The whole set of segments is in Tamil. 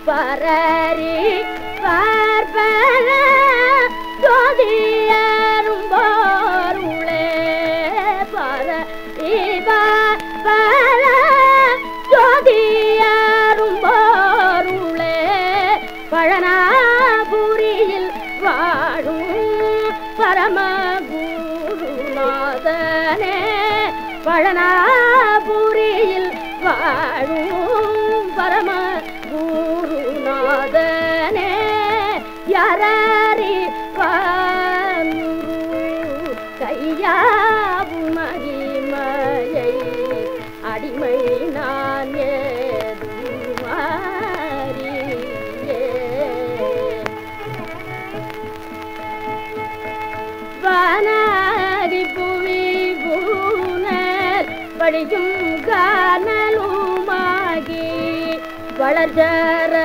பரரி பார்ப்பன ஜோதியரும் போருளே பரரி பார்ப்பன ஜோதியரும் போருளே பழனாபுரியில் வாழும் பரமகுருநாதனே பழனாபுரியில் வாழும் பரம குருநாதனே யாரி கையாவும் மகிமையை அடிமை நான் ஏதும் அறியே. வானாதி புவி பூனல் படிக்கும் காணலுமாகி வளர்ச்சர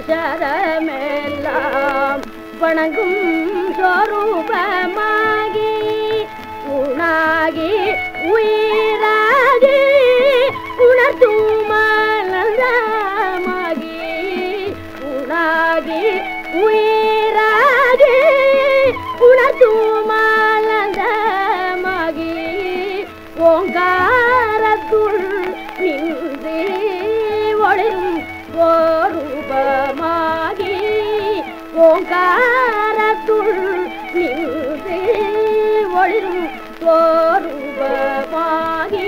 சரமெல்லாம் வணங்கும் சொரூபமாகி உணாகி உயிராகி உணர்த்தும் மலமாகி உணாகி உயிராகி உணர்த்தும் மலமாகி ஓங்காரத்துள் நின்று ஒளிரும் ஓரூபமாகி ஓங்காரத்துள் நின்று ஒளிரும் ஓரூபமாகி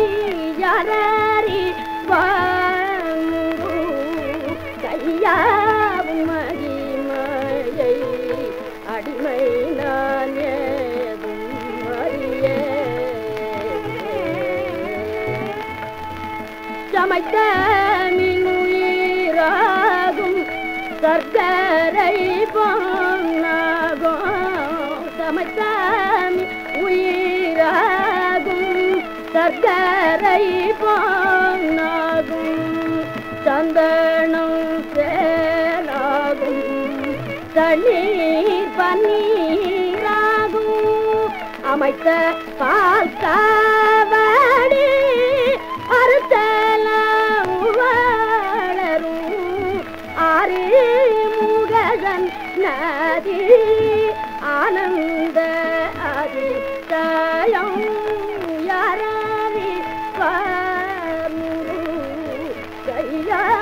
யாரி வாங்கு கையாவும் மகிமையை அடிமை நான் ஏதும் அறியேன். சமைத்த மின்னுயிராகும் சர்க்கரை பொன்னாகும் சமைத்த உயிராகும் சர்க்கரை பொன்னாகும் சந்தனம் சேலாகும் தண்ணீர் பன்னீராகும் அமைத்த பால் காவடி அறுத்தலாம் வளரும் ஆறு முகதன் நதி ஆனந்த அதிசயம் யாரி கையா